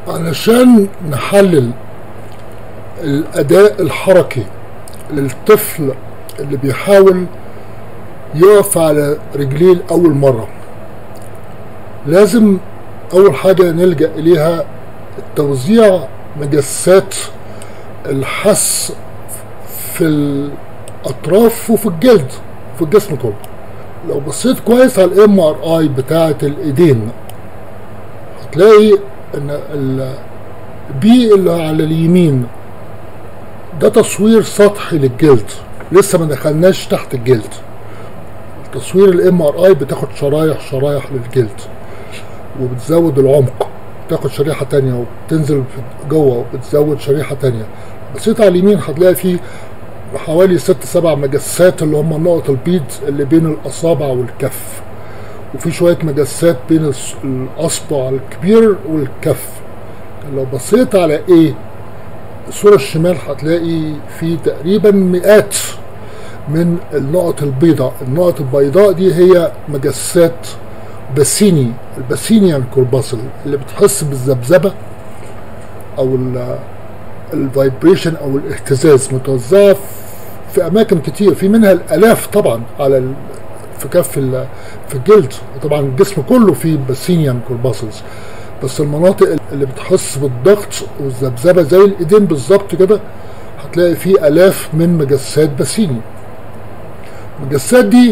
علشان نحلل الأداء الحركي للطفل اللي بيحاول يقف على رجليه لأول مرة لازم أول حاجة نلجأ إليها توزيع مجسات الحس في الأطراف وفي الجلد في الجسم كله لو بصيت كويس على الام ار اي بتاعة الايدين هتلاقي ان البي اللي على اليمين ده تصوير سطحي للجلد لسه ما دخلناش تحت الجلد تصوير الام ار اي بتاخد شرايح شرايح للجلد وبتزود العمق تاخد شريحة تانية وبتنزل جوه وبتزود شريحة تانية بصيت على اليمين هتلاقي فيه حوالي ست سبع مجسات اللي هم نقط البيض اللي بين الأصابع والكف وفي شوية مجسات بين الأصبع الكبير والكف لو بصيت على ايه الصورة الشمال هتلاقي في تقريبا مئات من النقط البيضاء النقط البيضاء دي هي مجسات باسيني الباسينيان كورباسل اللي بتحس بالذبذبة او الفايبريشن او الاهتزاز متوزعة في اماكن كتير في منها الالاف طبعا على ال... في كف في الجلد طبعا الجسم كله فيه باسينيان كورباسلز بس المناطق اللي بتحس بالضغط والذبذبه زي الايدين بالظبط كده هتلاقي فيه الاف من مجسات باسيني المجسات دي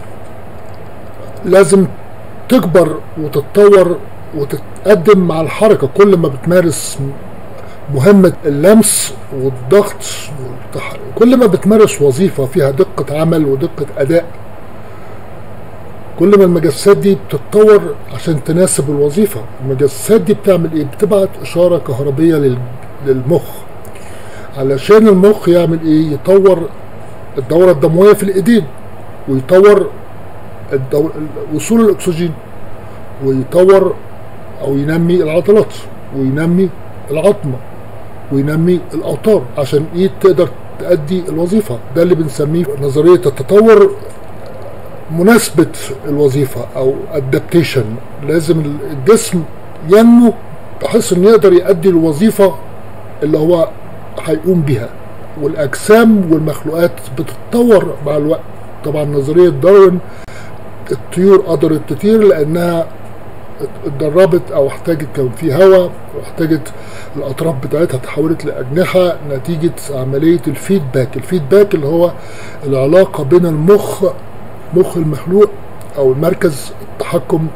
لازم تكبر وتتطور وتتقدم مع الحركة كل ما بتمارس مهمة اللمس والضغط والتحرك كل ما بتمارس وظيفة فيها دقة عمل ودقة أداء كل ما المجسات دي بتتطور عشان تناسب الوظيفة المجسات دي بتعمل ايه بتبعت اشارة كهربية للمخ علشان المخ يعمل ايه يطور الدورة الدموية في الايدين ويطور الدور... وصول الاكسجين ويطور او ينمي العضلات وينمي العظمة وينمي الاوتار عشان ايه تقدر تأدي الوظيفة ده اللي بنسميه نظرية التطور مناسبة الوظيفة او ادابتيشن لازم الجسم ينمو بحيث انه يقدر يأدي الوظيفة اللي هو هيقوم بها والاجسام والمخلوقات بتتطور مع الوقت طبعا نظرية داروين الطيور قدرت تطير لانها اتدربت او احتاجت كان في هواء واحتاجت الاطراف بتاعتها تحولت لاجنحه نتيجه عمليه الفيدباك الفيدباك اللي هو العلاقه بين المخ مخ المخلوق او المركز التحكم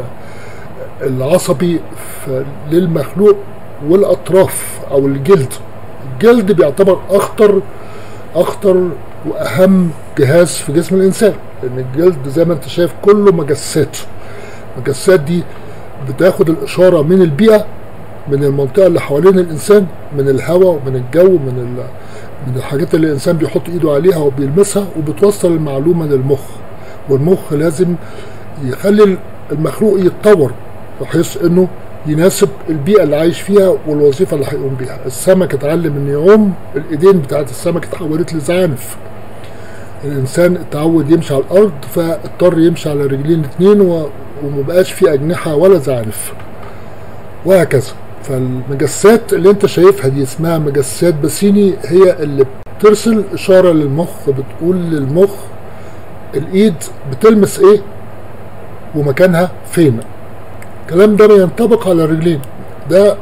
العصبي للمخلوق والاطراف او الجلد الجلد بيعتبر اخطر اخطر واهم جهاز في جسم الانسان لان الجلد زي ما انت شايف كله مجسات المجسات دي بتاخد الاشاره من البيئه من المنطقه اللي حوالين الانسان من الهواء ومن الجو من من الحاجات اللي الانسان بيحط ايده عليها وبيلمسها وبتوصل المعلومه للمخ والمخ لازم يخلي المخلوق يتطور بحيث انه يناسب البيئة اللي عايش فيها والوظيفة اللي هيقوم بيها السمك اتعلم انه يعوم الايدين بتاعت السمك اتحولت لزعانف الانسان اتعود يمشي على الارض فاضطر يمشي على رجلين اتنين و... ومبقاش في اجنحة ولا زعانف وهكذا فالمجسات اللي انت شايفها دي اسمها مجسات باسيني هي اللي بترسل اشارة للمخ بتقول للمخ الايد بتلمس ايه ومكانها فين الكلام ده ينطبق على الرجلين ده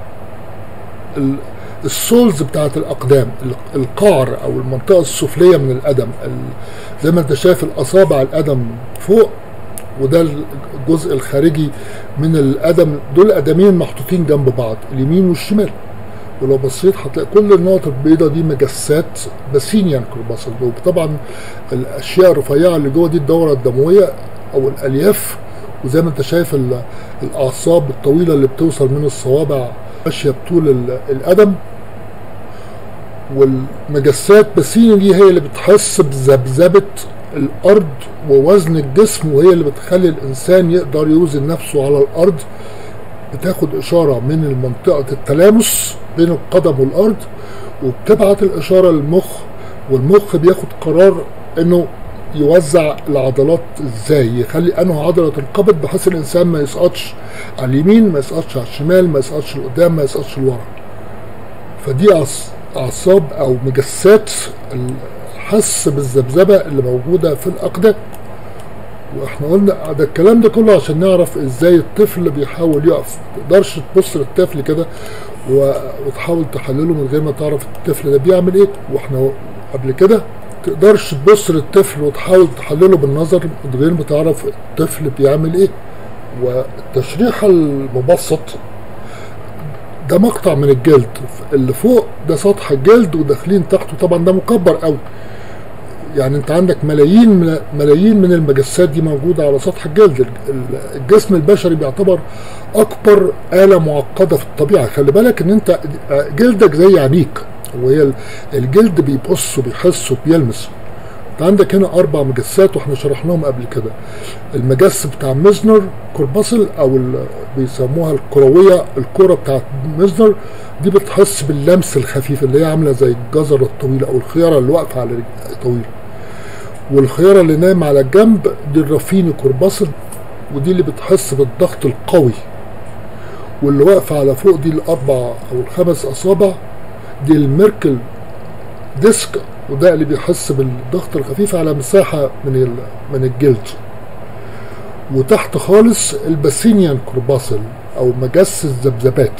السولز بتاعت الاقدام القعر او المنطقه السفليه من القدم زي ما انت شايف الاصابع القدم فوق وده الجزء الخارجي من القدم دول قدمين محطوطين جنب بعض اليمين والشمال ولو بصيت هتلاقي كل النقط البيضاء دي مجسات باسينيان كورباسل وطبعا الاشياء الرفيعه اللي جوه دي الدوره الدمويه او الالياف وزي ما انت شايف الاعصاب الطويله اللي بتوصل من الصوابع ماشيه بطول القدم والمجسات باسيني دي هي اللي بتحس بذبذبه الارض ووزن الجسم وهي اللي بتخلي الانسان يقدر يوزن نفسه على الارض بتاخد اشاره من منطقه التلامس بين القدم والارض وبتبعت الاشاره للمخ والمخ بياخد قرار انه يوزع العضلات ازاي يخلي انه عضله تنقبض بحيث الانسان ما يسقطش على اليمين ما يسقطش على الشمال ما يسقطش لقدام ما يسقطش لورا فدي أعص- اعصاب او مجسات الحس بالذبذبه اللي موجوده في الاقدام واحنا قلنا ده الكلام ده كله عشان نعرف ازاي الطفل بيحاول يقف ما تقدرش تبص للطفل كده و- وتحاول تحلله من غير ما تعرف الطفل ده بيعمل ايه واحنا قبل كده تقدرش تبص للطفل وتحاول تحلله بالنظر من غير ما تعرف الطفل بيعمل ايه والتشريح المبسط ده مقطع من الجلد اللي فوق ده سطح الجلد وداخلين تحته طبعا ده مكبر قوي يعني انت عندك ملايين من ملايين من المجسات دي موجوده على سطح الجلد ال- الجسم البشري بيعتبر اكبر آلة معقدة في الطبيعة خلي بالك ان انت جلدك زي عينيك وهي ال- الجلد بيبص وبيحس وبيلمس انت عندك هنا اربع مجسات واحنا شرحناهم قبل كده المجس بتاع ميزنر كورباسل او ال- بيسموها الكروية الكرة بتاعت ميزنر دي بتحس باللمس الخفيف اللي هي عاملة زي الجزرة الطويلة او الخيارة اللي واقفة على رجل طويلة والخيارة اللي نايم على الجنب دي الرافيني كورباسل ودي اللي بتحس بالضغط القوي واللي واقفة على فوق دي الأربع أو الخمس أصابع دي الميركل ديسك وده اللي بيحس بالضغط الخفيف على مساحة من ال- من الجلد وتحت خالص الباسينيان كورباسل أو مجس الذبذبات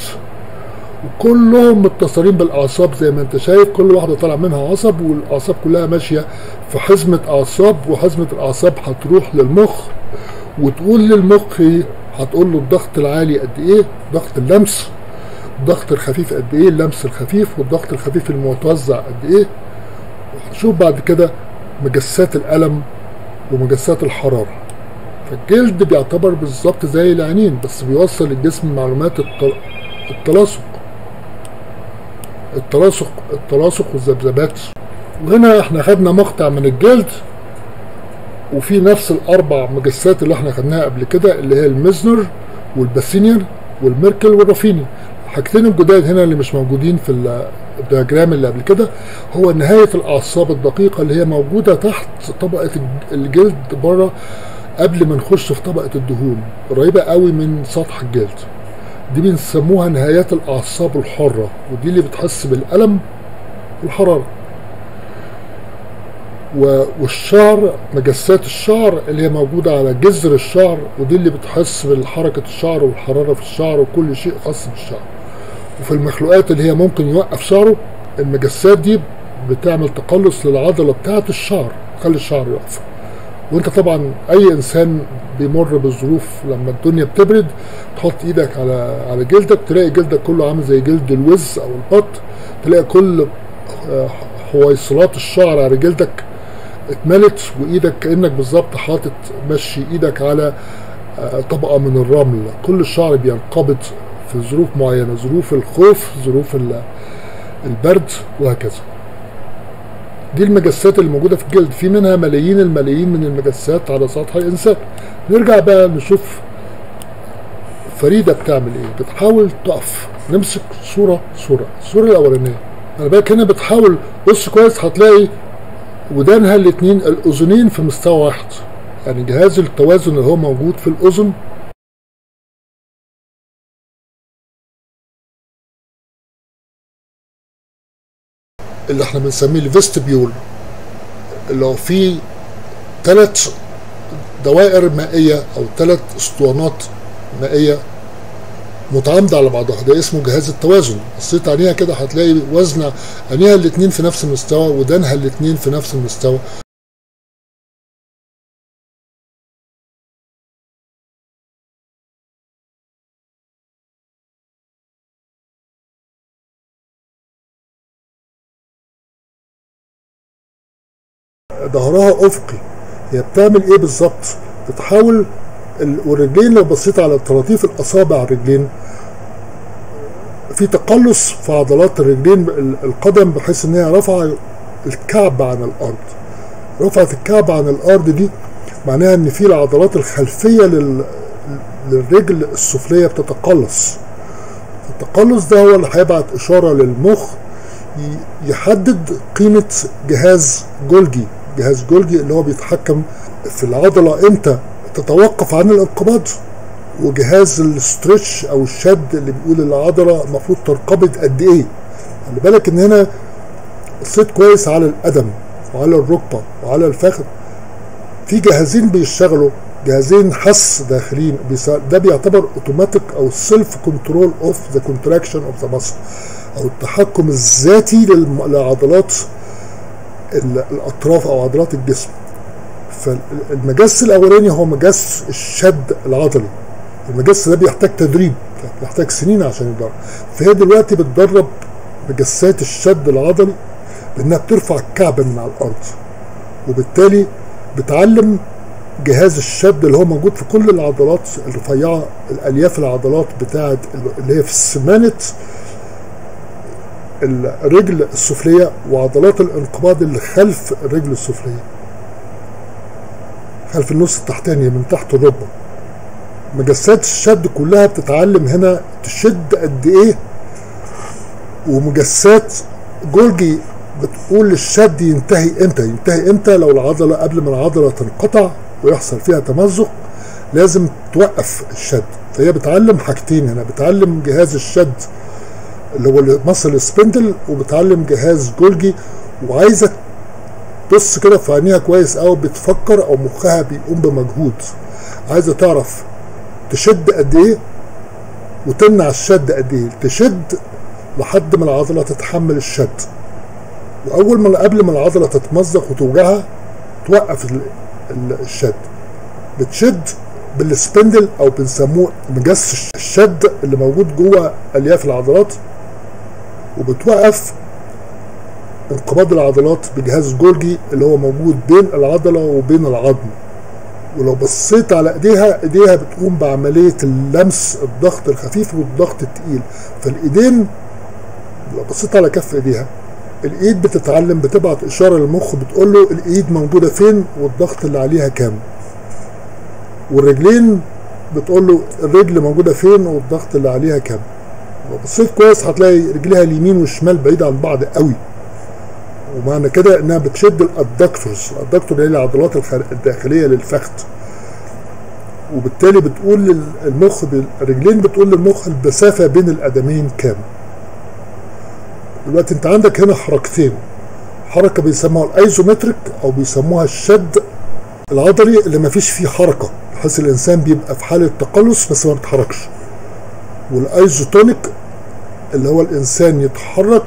وكلهم متصلين بالاعصاب زي ما انت شايف كل واحده طالع منها عصب والاعصاب كلها ماشيه في حزمه اعصاب وحزمه الاعصاب هتروح للمخ وتقول للمخ ايه هتقول له الضغط العالي قد ايه ضغط اللمس الضغط الخفيف قد ايه اللمس الخفيف والضغط الخفيف المتوزع قد ايه وهنشوف بعد كده مجسات الالم ومجسات الحراره فالجلد بيعتبر بالظبط زي العينين بس بيوصل للجسم معلومات التل- التلاصق التلاصق التلاصق والذبذبات وهنا احنا خدنا مقطع من الجلد وفي نفس الاربع مجسات اللي احنا خدناها قبل كده اللي هي الميزنر والباسينيان والميركل والرافيني الحاجتين الجداد هنا اللي مش موجودين في ال- الدياجرام اللي قبل كده هو نهاية الأعصاب الدقيقة اللي هي موجودة تحت طبقة الج- الجلد بره قبل ما نخش في طبقة الدهون قريبة قوي من سطح الجلد دي بنسموها نهايات الأعصاب الحرة ودي اللي بتحس بالألم والحرارة و- والشعر مجسات الشعر اللي هي موجودة على جذر الشعر ودي اللي بتحس بالحركة الشعر والحرارة في الشعر وكل شيء خاص بالشعر وفي المخلوقات اللي هي ممكن يوقف شعره المجسات دي بتعمل تقلص للعضلة بتاعة الشعر تخلي الشعر يقف وانت طبعا اي انسان بيمر بالظروف لما الدنيا بتبرد تحط ايدك على على جلدك تلاقي جلدك كله عامل زي جلد الوز او البط تلاقي كل آه، حويصلات الشعر على جلدك اتملت وايدك كانك بالظبط حاطط مشي ايدك على آه، طبقه من الرمل كل الشعر بينقبض في ظروف معينه ظروف الخوف ظروف ال- البرد وهكذا دي المجسات اللي موجوده في الجلد في منها ملايين الملايين من المجسات على سطح الانسان نرجع بقى نشوف فريده بتعمل ايه بتحاول تقف نمسك صوره صوره الصوره الاولانيه انا بالك هنا بتحاول بص كويس هتلاقي ودانها الاتنين الاذنين في مستوى واحد يعني جهاز التوازن اللي هو موجود في الاذن اللي احنا بنسميه الفيستبيول اللي هو فيه ثلاث دوائر مائية أو ثلاث اسطوانات مائية متعامدة على بعضها ده اسمه جهاز التوازن بصيت عليها كده هتلاقي وزن عينيها الاتنين في نفس المستوى ودانها الاتنين في نفس المستوى ظهرها افقي هي بتعمل ايه بالظبط بتحاول ال- والرجلين لو بصيت على طراطيف الاصابع الرجلين في تقلص في عضلات الرجلين ال- القدم بحيث ان هي رافعه الكعب عن الارض رفعت الكعب عن الارض دي معناها ان في العضلات الخلفيه لل للرجل السفليه بتتقلص التقلص ده هو اللي هيبعت اشاره للمخ ي- يحدد قيمه جهاز جولجي جهاز جولجي اللي هو بيتحكم في العضله امتى تتوقف عن الانقباض وجهاز الستريتش او الشد اللي بيقول العضله المفروض تنقبض قد ايه خلي بالك ان هنا الصيد كويس على القدم وعلى الركبه وعلى الفخذ في جهازين بيشتغلوا جهازين حس داخلين ده بيعتبر اوتوماتيك او سيلف كنترول اوف ذا كونتراكشن اوف ذا ماسل او التحكم الذاتي لعضلات الاطراف او عضلات الجسم فالمجس الاولاني هو مجس الشد العضلي المجس ده بيحتاج تدريب بيحتاج سنين عشان يتدرب فهي دلوقتي بتدرب مجسات الشد العضلي بانها بترفع الكعب من على الارض وبالتالي بتعلم جهاز الشد اللي هو موجود في كل العضلات الرفيعه الالياف العضلات بتاعه اللي هي في السمانه الرجل السفليه وعضلات الانقباض اللي خلف الرجل السفليه خلف النص التحتاني من تحت الركبه مجسات الشد كلها بتتعلم هنا تشد قد ايه ومجسات جولجي بتقول الشد ينتهي امتى ينتهي امتى لو العضلة قبل ما العضلة تنقطع ويحصل فيها تمزق لازم توقف الشد فهي بتعلم حاجتين هنا بتعلم جهاز الشد اللي هو المصل سبندل وبتعلم جهاز جولجي وعايزة بص كده في عينيها كويس قوي بتفكر او مخها بيقوم بمجهود عايزة تعرف تشد قد ايه وتمنع الشد قد ايه تشد لحد ما العضلة تتحمل الشد واول ما قبل ما العضله تتمزق وتوجعها توقف الشد بتشد بالسبندل او بنسموه مجس الشد اللي موجود جوه الياف العضلات وبتوقف انقباض العضلات بجهاز جولجي اللي هو موجود بين العضله وبين العظم ولو بصيت على ايديها ايديها بتقوم بعمليه اللمس الضغط الخفيف والضغط التقيل فالايدين لو بصيت على كف ايديها الايد بتتعلم بتبعت اشاره للمخ بتقول له الايد موجوده فين والضغط اللي عليها كام والرجلين بتقول له الرجل موجوده فين والضغط اللي عليها كام لو بصيت كويس هتلاقي رجليها اليمين والشمال بعيد عن بعض قوي ومعنى كده انها بتشد الادكتورز الادكتور هي العضلات الداخليه للفخذ وبالتالي بتقول للمخ الرجلين بتقول للمخ المسافه بين القدمين كام دلوقتي انت عندك هنا حركتين حركه بيسموها الايزومتريك او بيسموها الشد العضلي اللي ما فيش فيه حركه بحيث الانسان بيبقى في حاله تقلص بس ما بيتحركش والايزوتونيك اللي هو الانسان يتحرك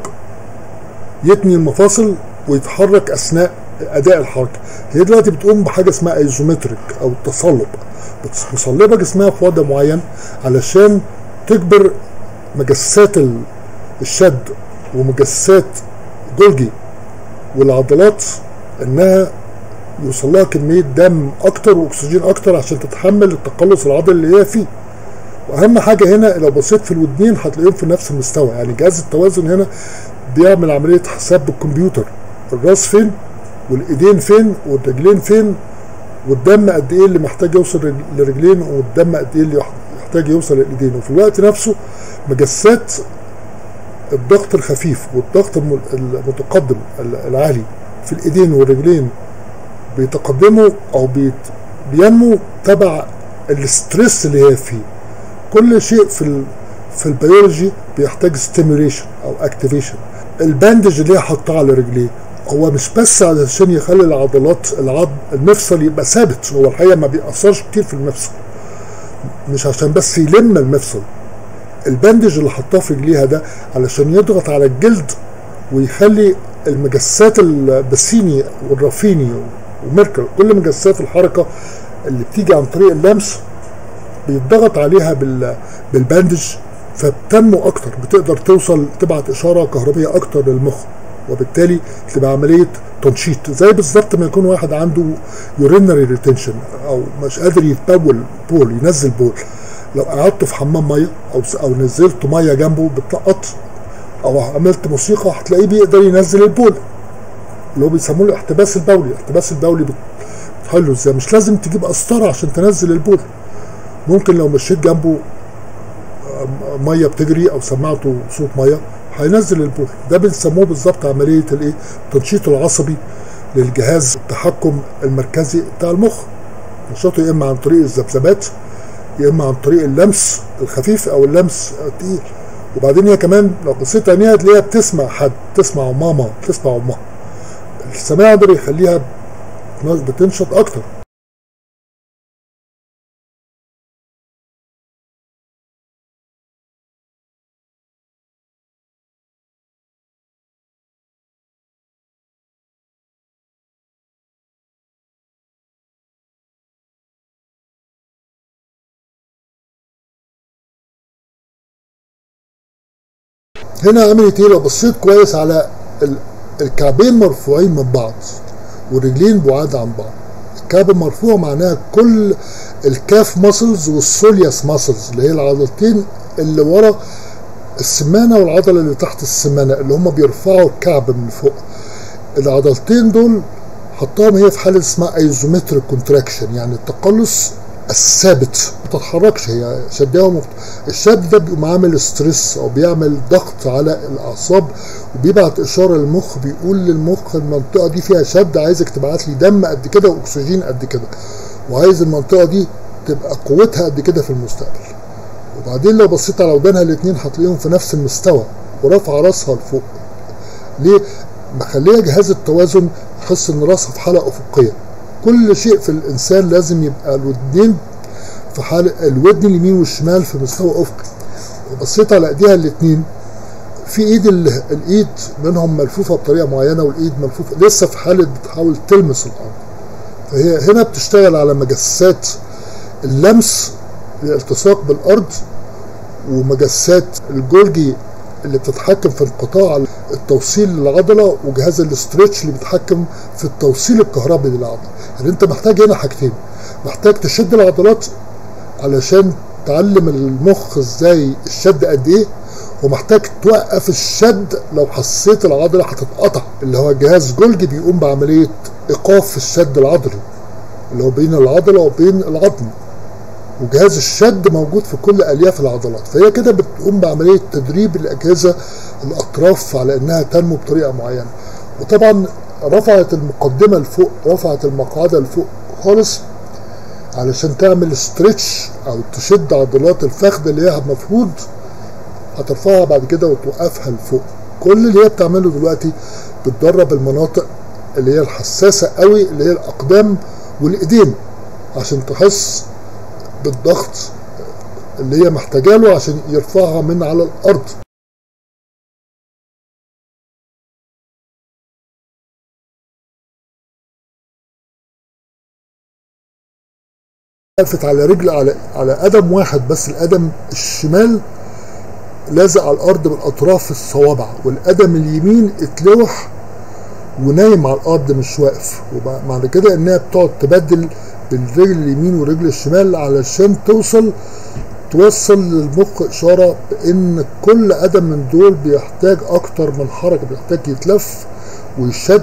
يتني المفاصل ويتحرك اثناء اداء الحركه هي دلوقتي بتقوم بحاجه اسمها ايزومتريك او التصلب مصلبه جسمها في وضع معين علشان تجبر مجسات الشد ومجسات جولجي والعضلات انها يوصل لها كميه دم اكتر واكسجين اكتر عشان تتحمل التقلص العضلي اللي هي فيه واهم حاجه هنا لو بصيت في الودنين هتلاقيهم في نفس المستوى يعني جهاز التوازن هنا بيعمل عمليه حساب بالكمبيوتر الراس فين والايدين فين والرجلين فين والدم قد ايه اللي محتاج يوصل للرجلين والدم قد ايه اللي يحتاج يوصل للايدين وفي الوقت نفسه مجسات الضغط الخفيف والضغط المتقدم العالي في الايدين والرجلين بيتقدموا او بيت بينمو تبع الاسترس اللي هي فيه كل شيء في ال في البيولوجي بيحتاج ستيميوليشن او اكتيفيشن الباندج اللي هي حطاه على رجليه هو مش بس علشان يخلي العضلات العظم المفصل يبقى ثابت هو الحقيقه ما بيأثرش كتير في المفصل مش عشان بس يلم المفصل البندج اللي حطاه في رجليها ده علشان يضغط على الجلد ويخلي المجسات البسيني والرافيني وميركل كل مجسات الحركة اللي بتيجي عن طريق اللمس بيتضغط عليها بالباندج فبتنمو اكتر بتقدر توصل تبعت اشاره كهربيه اكتر للمخ وبالتالي تبقى عمليه تنشيط زي بالظبط ما يكون واحد عنده يورينري ريتنشن او مش قادر يتبول بول ينزل بول لو قعدت في حمام ميه او او نزلت ميه جنبه بتلقط او عملت موسيقى هتلاقيه بيقدر ينزل البول اللي هو بيسموه الاحتباس البولي الاحتباس البولي بتحله ازاي مش لازم تجيب قسطره عشان تنزل البول ممكن لو مشيت جنبه ميه بتجري او سمعته صوت ميه هينزل البول ده بنسموه بالظبط عمليه الايه التنشيط العصبي للجهاز التحكم المركزي بتاع المخ تنشطه يا اما عن طريق الذبذبات يا اما عن طريق اللمس الخفيف او اللمس التقيل وبعدين هي كمان لو بصيت عينيها تلاقيها بتسمع حد تسمع ماما تسمع امها السماع ده بيخليها بتنشط اكتر هنا عملت ايه لو بصيت كويس على الكعبين مرفوعين من بعض والرجلين بعاد عن بعض الكعب مرفوع معناها كل الكاف ماسلز والسولياس ماسلز اللي هي العضلتين اللي ورا السمانه والعضله اللي تحت السمانه اللي هم بيرفعوا الكعب من فوق العضلتين دول حطاهم هي في حاله اسمها ايزومتريك كونتراكشن يعني التقلص الثابت ما تتحركش هي شدها الشد ده بيقوم عامل ستريس او بيعمل ضغط على الاعصاب وبيبعت اشاره للمخ بيقول للمخ المنطقه دي فيها شد عايزك تبعت لي دم قد كده واكسجين قد كده وعايز المنطقه دي تبقى قوتها قد كده في المستقبل وبعدين لو بصيت على ودانها الاثنين هتلاقيهم في نفس المستوى ورافعه راسها لفوق ليه مخليه جهاز التوازن يحس ان راسها في حاله افقيه كل شيء في الانسان لازم يبقى الودنين في حال الودن اليمين والشمال في مستوى افقي وبصيت على ايديها الاثنين في ايد الايد منهم ملفوفه بطريقه معينه والايد ملفوفه لسه في حاله بتحاول تلمس الارض فهي هنا بتشتغل على مجسات اللمس للالتصاق بالارض ومجسات الجولجي اللي بتتحكم في انقطاع التوصيل للعضله وجهاز الاسترتش اللي بيتحكم في التوصيل الكهربي للعضله يعني انت محتاج هنا حاجتين محتاج تشد العضلات علشان تعلم المخ ازاي الشد قد ايه ومحتاج توقف الشد لو حسيت العضله هتتقطع اللي هو جهاز جولجي بيقوم بعمليه ايقاف في الشد العضلي اللي هو بين العضله وبين العظم وجهاز الشد موجود في كل الياف العضلات فهي كده بتقوم بعمليه تدريب الاجهزه الاطراف على انها تنمو بطريقه معينه وطبعا رفعت المقدمه لفوق رفعت المقعده لفوق خالص علشان تعمل ستريتش او تشد عضلات الفخذ اللي هي المفروض هترفعها بعد كده وتوقفها لفوق كل اللي هي بتعمله دلوقتي بتدرب المناطق اللي هي الحساسه قوي اللي هي الاقدام والايدين عشان تحس بالضغط اللي هي محتاجه له عشان يرفعها من على الارض وقفت على رجل على على قدم واحد بس القدم الشمال لازق على الارض بالاطراف الصوابع والقدم اليمين اتلوح ونايم على الارض مش واقف ومعنى كده انها بتقعد تبدل بالرجل اليمين والرجل الشمال علشان توصل توصل للمخ اشاره بان كل قدم من دول بيحتاج اكتر من حركه بيحتاج يتلف ويشد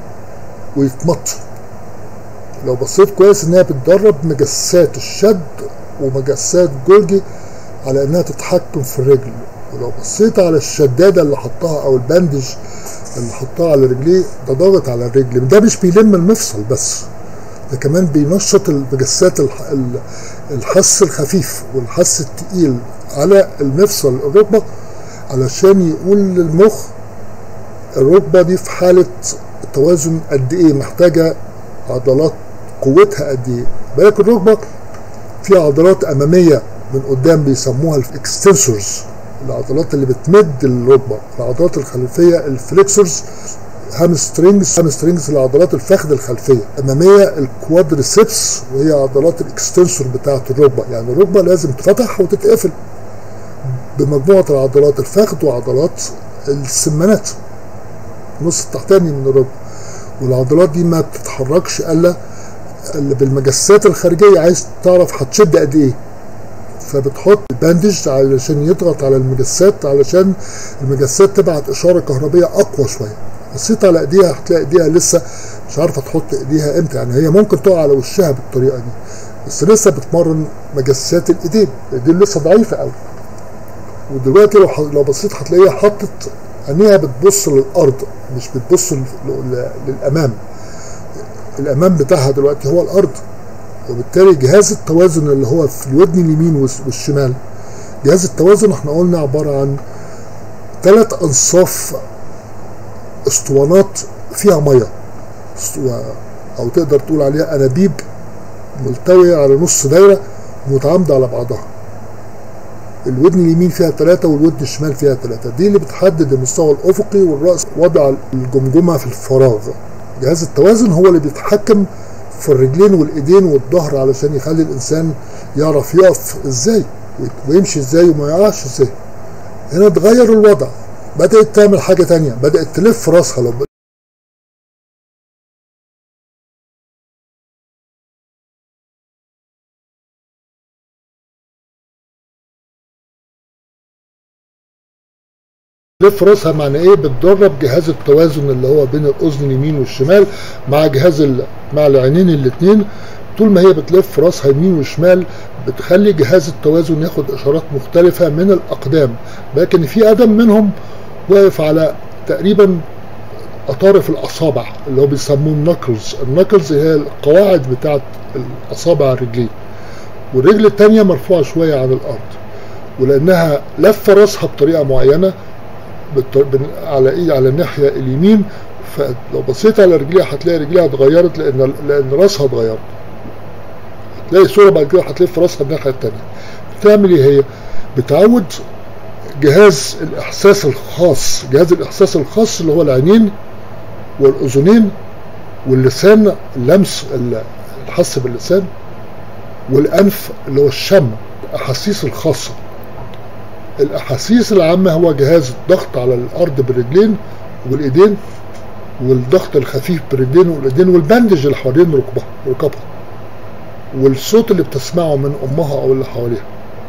ويتمط لو بصيت كويس انها بتدرب مجسات الشد ومجسات جولجي على انها تتحكم في الرجل ولو بصيت على الشداده اللي حطها او الباندج اللي حطها على رجليه ده ضاغط على الرجل ده مش بيلم المفصل بس ده كمان بينشط المجسات الحس الخفيف والحس التقيل على المفصل الركبه علشان يقول للمخ الركبه دي في حاله توازن قد ايه محتاجه عضلات قوتها قد ايه بالك الركبه في عضلات اماميه من قدام بيسموها الاكستنسورز العضلات اللي بتمد الركبه العضلات الخلفيه الفليكسورز هامسترينجز هامسترينجز العضلات الفخذ الخلفيه اماميه الكوادريسبس وهي عضلات الاكستنسور بتاعه الركبه يعني الركبه لازم تفتح وتتقفل بمجموعه العضلات الفخذ وعضلات السمانات النص التحتاني من الركبه والعضلات دي ما بتتحركش الا بالمجسات الخارجيه عايز تعرف هتشد قد ايه فبتحط باندج علشان يضغط على المجسات علشان المجسات تبعت اشاره كهربيه اقوى شويه بصيت على ايديها هتلاقي ايديها لسه مش عارفه تحط ايديها امتى يعني هي ممكن تقع على وشها بالطريقه دي بس لسه بتمرن مجسات الايدين الايدين لسه ضعيفه قوي ودلوقتي لو لو بصيت هتلاقيها حطت عينيها بتبص للارض مش بتبص للامام الامام بتاعها دلوقتي هو الارض وبالتالي جهاز التوازن اللي هو في الودن اليمين والس- والشمال جهاز التوازن احنا قلنا عبارة عن ثلاث انصاف اسطوانات فيها ميه اسطو- او تقدر تقول عليها انابيب ملتوية على نص دايرة متعامدة على بعضها الودن اليمين فيها ثلاثة والودن الشمال فيها ثلاثة دي اللي بتحدد المستوى الأفقي والرأس وضع الجمجمة في الفراغ جهاز التوازن هو اللي بيتحكم في الرجلين والإيدين والظهر علشان يخلي الإنسان يعرف يقف إزاي ويمشي إزاي وما يقعش إزاي هنا اتغير الوضع بدأت تعمل حاجة تانية بدأت تلف راسها لو لف راسها معنى ايه بتدرب جهاز التوازن اللي هو بين الاذن اليمين والشمال مع جهاز ال... مع العينين الاثنين طول ما هي بتلف راسها يمين وشمال بتخلي جهاز التوازن ياخد اشارات مختلفه من الاقدام لكن في قدم منهم واقف على تقريبا اطارف الاصابع اللي هو بيسموه النكلز النكلز هي القواعد بتاعت الاصابع الرجلين والرجل الثانيه مرفوعه شويه عن الارض ولانها لفه راسها بطريقه معينه بالط- بن- على ايه على الناحيه اليمين فلو بصيت على رجليها هتلاقي رجليها اتغيرت لان لان راسها اتغير هتلاقي الصوره بعد كده هتلف راسها الناحيه الثانيه بتعمل ايه هي؟ بتعود جهاز الاحساس الخاص جهاز الاحساس الخاص اللي هو العينين والاذنين واللسان اللمس ال- الحس باللسان والانف اللي هو الشم الاحاسيس الخاصه الاحاسيس العامه هو جهاز الضغط على الارض بالرجلين والايدين والضغط الخفيف بالرجلين والايدين والبندج اللي حوالين ركبها ركبها والصوت اللي بتسمعه من امها او اللي حواليها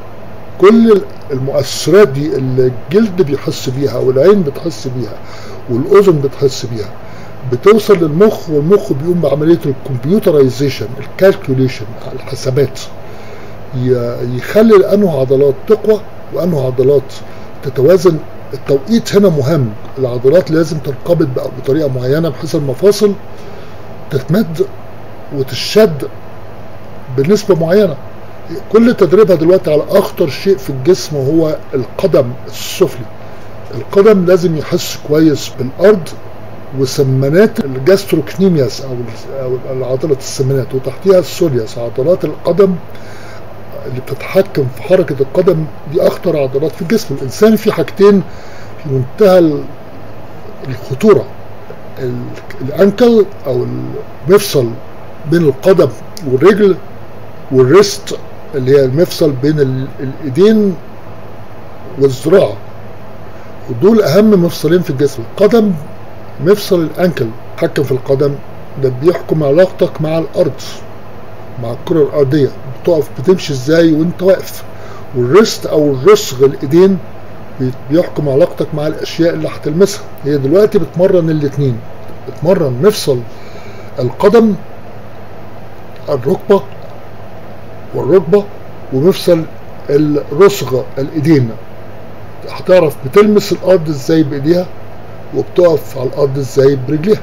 كل المؤثرات دي اللي الجلد بيحس بيها والعين بتحس بيها والاذن بتحس بيها بتوصل للمخ والمخ بيقوم بعمليه الكمبيوترايزيشن الكالكوليشن الحسابات ي- يخلي انه عضلات تقوى وانه عضلات تتوازن التوقيت هنا مهم العضلات لازم تنقبض بقى بطريقه معينه بحيث المفاصل تتمد وتشد بنسبه معينه كل تدريبها دلوقتي على اخطر شيء في الجسم هو القدم السفلي القدم لازم يحس كويس بالارض وسمانات الجاستروكنيمياس او او عضله السمانات وتحتها السولياس عضلات القدم اللي بتتحكم في حركه القدم دي اخطر عضلات في الجسم الانسان في حاجتين في منتهى ال- الخطوره ال- الانكل او المفصل بين القدم والرجل والريست اللي هي المفصل بين ال- الايدين والذراع ودول اهم مفصلين في الجسم القدم مفصل الانكل حكم في القدم ده بيحكم علاقتك مع الارض مع الكره الارضيه بتقف بتمشي ازاي وانت واقف والريست او الرسغ الايدين بي- بيحكم علاقتك مع الاشياء اللي هتلمسها هي دلوقتي بتمرن الاثنين بتمرن مفصل القدم الركبه والركبه ومفصل الرسغ الايدين هتعرف بتلمس الارض ازاي بايديها وبتقف على الارض ازاي برجليها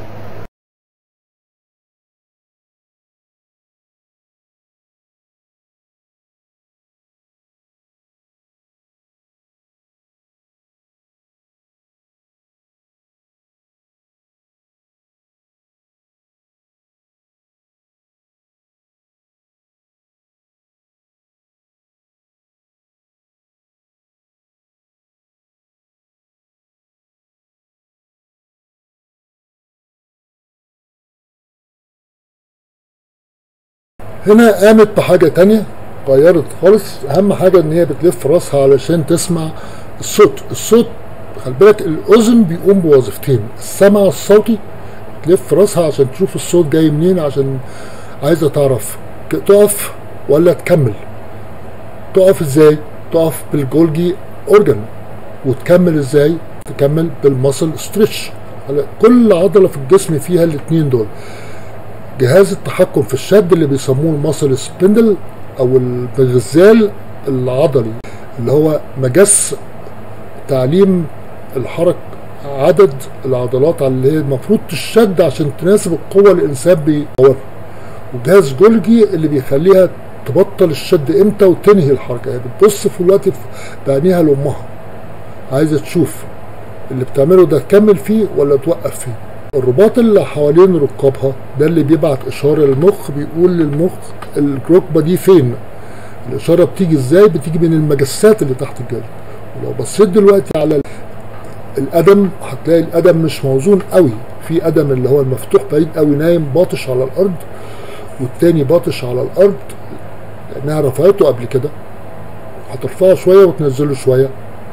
هنا قامت بحاجة تانية غيرت خالص أهم حاجة إن هي بتلف راسها علشان تسمع الصوت الصوت خلي بالك الأذن بيقوم بوظيفتين السمع الصوتي تلف راسها عشان تشوف الصوت جاي منين عشان عايزة تعرف ك- تقف ولا تكمل تقف ازاي تقف بالجولجي اورجن وتكمل ازاي تكمل بالمسل ستريتش كل عضلة في الجسم فيها الاتنين دول جهاز التحكم في الشد اللي بيسموه الماسل سبندل او الغزال العضلي اللي هو مجس تعليم الحرك عدد العضلات على اللي هي المفروض تشد عشان تناسب القوه اللي الانسان بيطورها وجهاز جولجي اللي بيخليها تبطل الشد امتى وتنهي الحركه هي بتبص في الوقت بعينيها لامها عايزه تشوف اللي بتعمله ده تكمل فيه ولا توقف فيه الرباط اللي حوالين ركابها ده اللي بيبعت اشاره للمخ بيقول للمخ الركبه دي فين الاشاره بتيجي ازاي بتيجي من المجسات اللي تحت الجلد ولو بصيت دلوقتي على القدم هتلاقي القدم مش موزون قوي في قدم اللي هو المفتوح بعيد قوي نايم باطش على الارض والتاني باطش على الارض لانها رفعته قبل كده هترفعه شويه وتنزله شويه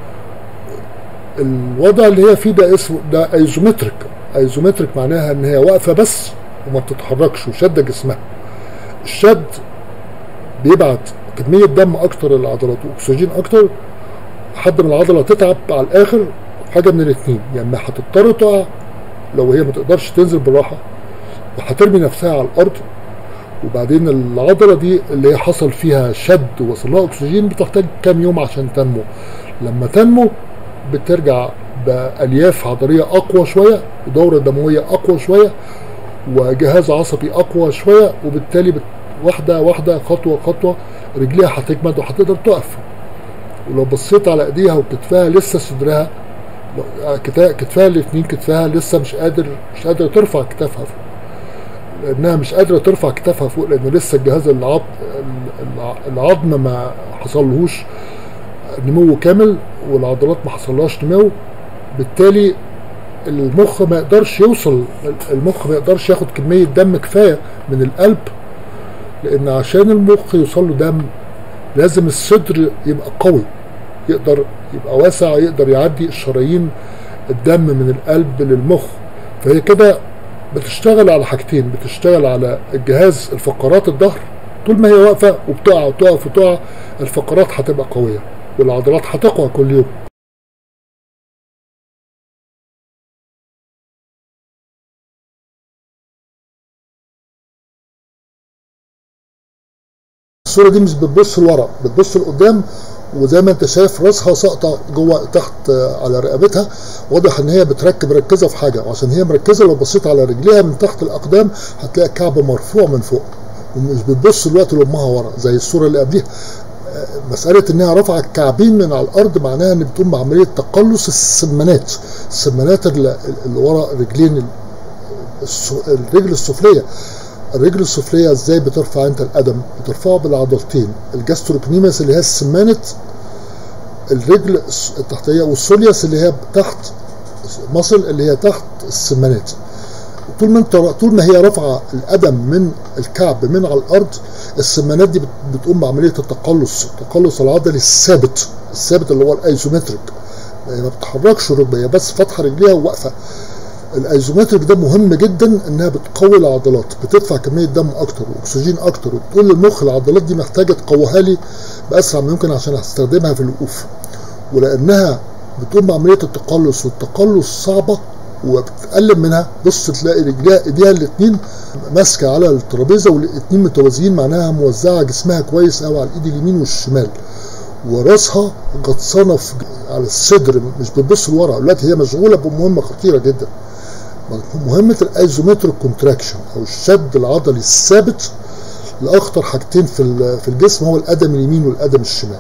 الوضع اللي هي فيه ده اسمه ده ايزومتريك ايزومتريك معناها ان هي واقفه بس وما بتتحركش وشاده جسمها الشد بيبعت كميه دم اكتر للعضلات واكسجين اكتر لحد ما العضله تتعب على الاخر حاجه من الاثنين يا يعني اما هتضطر تقع لو هي ما تقدرش تنزل بالراحه وهترمي نفسها على الارض وبعدين العضله دي اللي هي حصل فيها شد ووصل لها اكسجين بتحتاج كام يوم عشان تنمو لما تنمو بترجع بالياف عضليه اقوى شويه ودوره دمويه اقوى شويه وجهاز عصبي اقوى شويه وبالتالي بت واحده واحده خطوه خطوه رجليها هتجمد وهتقدر تقف ولو بصيت على ايديها وكتفها لسه صدرها كتفها الاثنين كتفها لسه مش قادر مش قادره ترفع كتافها فوق لانها مش قادره ترفع كتافها فوق لان لسه الجهاز العظم العظم ما حصلهوش نمو كامل والعضلات ما حصلهاش نمو بالتالي المخ ما يقدرش يوصل المخ ما يقدرش ياخد كميه دم كفايه من القلب لان عشان المخ يوصل له دم لازم الصدر يبقى قوي يقدر يبقى واسع يقدر يعدي الشرايين الدم من القلب للمخ فهي كده بتشتغل على حاجتين بتشتغل على الجهاز الفقرات الظهر طول ما هي واقفه وبتقع وتقف وتقع الفقرات هتبقى قويه والعضلات هتقوى كل يوم الصوره دي مش بتبص لورا بتبص لقدام وزي ما انت شايف راسها ساقطه جوه تحت على رقبتها واضح ان هي بتركب مركزه في حاجه وعشان هي مركزه لو بصيت على رجليها من تحت الاقدام هتلاقي الكعب مرفوع من فوق ومش بتبص الوقت لامها ورا زي الصوره اللي قبليها مسألة إنها رافعة الكعبين من على الأرض معناها إن بتقوم بعملية تقلص السمانات، السمانات اللي, اللي ورا رجلين الرجل السفلية الرجل السفلية ازاي بترفع انت القدم بترفعه بالعضلتين الجاستروكنيمس اللي هي السمانة الرجل التحتية والسولياس اللي هي تحت مصل اللي هي تحت السمانات طول ما انت طول ما هي رافعه القدم من الكعب من على الارض السمانات دي بتقوم بعمليه التقلص التقلص العضلي الثابت الثابت اللي هو الايزومتريك ما بتحركش الركبه هي بس فاتحه رجليها وواقفه الايزومتريك ده مهم جدا انها بتقوي العضلات بتدفع كميه دم اكتر واكسجين اكتر وبتقول للمخ العضلات دي محتاجه تقويها لي باسرع ما يمكن عشان هستخدمها في الوقوف ولانها بتقوم بعمليه التقلص والتقلص صعبه وبتقلب منها بص تلاقي رجليها ايديها الاثنين ماسكه على الترابيزه والاثنين متوازيين معناها موزعه جسمها كويس قوي على الايد اليمين والشمال وراسها غطسانه في على الصدر مش بتبص لورا دلوقتي هي مشغوله بمهمه خطيره جدا مهمه الايزومتريك كونتراكشن او الشد العضلي الثابت لاخطر حاجتين في في الجسم هو القدم اليمين والقدم الشمال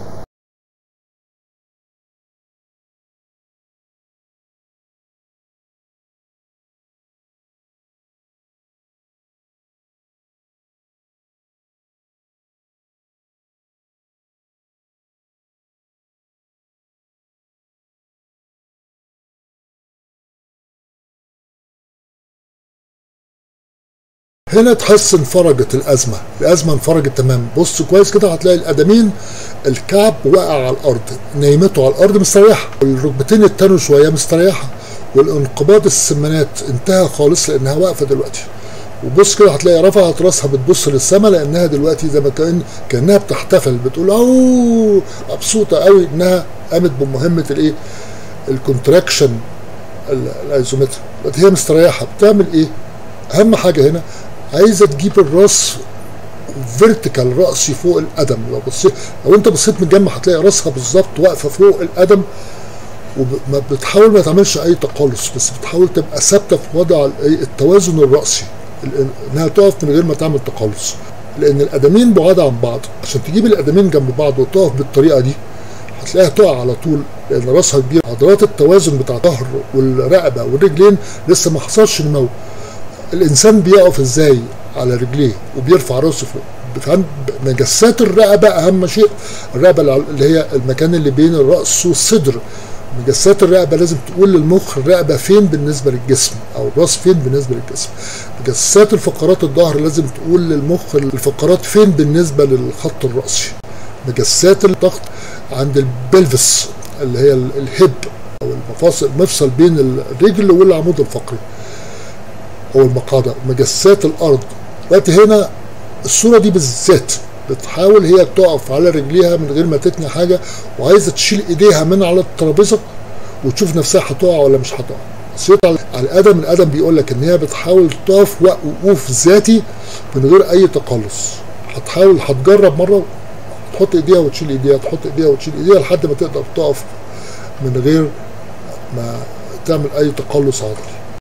هنا تحس انفرجت الازمه الازمه انفرجت تماما بص كويس كده هتلاقي القدمين الكعب واقع على الارض نيمته على الارض مستريحه الركبتين التانوا شويه مستريحه والانقباض السمانات انتهى خالص لانها واقفه دلوقتي وبص كده هتلاقي رفعت راسها بتبص للسماء لانها دلوقتي زي ما كان كانها بتحتفل بتقول اوه مبسوطه قوي انها قامت بمهمه الايه الكونتراكشن الايزومتر هي مستريحه بتعمل ايه اهم حاجه هنا عايزه تجيب الراس فيرتيكال راسي فوق القدم لو بصيت لو انت بصيت من الجنب هتلاقي راسها بالظبط واقفه فوق القدم وما بتحاول ما تعملش اي تقلص بس بتحاول تبقى ثابته في وضع التوازن الراسي انها تقف من غير ما تعمل تقلص لان القدمين بعاد عن بعض عشان تجيب القدمين جنب بعض وتقف بالطريقه دي هتلاقيها تقع على طول لان راسها كبير عضلات التوازن بتاع الظهر والرقبه والرجلين لسه ما حصلش نمو الانسان بيقف ازاي على رجليه وبيرفع راسه فوق بفهم مجسات الرقبه اهم شيء الرقبه اللي هي المكان اللي بين الراس والصدر مجسات الرقبه لازم تقول للمخ الرقبه فين بالنسبه للجسم او الراس فين بالنسبه للجسم مجسات الفقرات الظهر لازم تقول للمخ الفقرات فين بالنسبه للخط الراسي مجسات الضغط عند البلفس اللي هي الهب او المفاصل المفصل بين الرجل والعمود الفقري او المقاده مجسات الارض وقت هنا الصوره دي بالذات بتحاول هي تقف على رجليها من غير ما تتني حاجه وعايزه تشيل ايديها من على الترابيزه وتشوف نفسها هتقع ولا مش هتقع صوت على الادم الادم بيقول لك ان هي بتحاول تقف وقوف ذاتي من غير اي تقلص هتحاول هتجرب مره تحط ايديها وتشيل ايديها تحط ايديها وتشيل ايديها لحد ما تقدر تقف من غير ما تعمل اي تقلص عضلي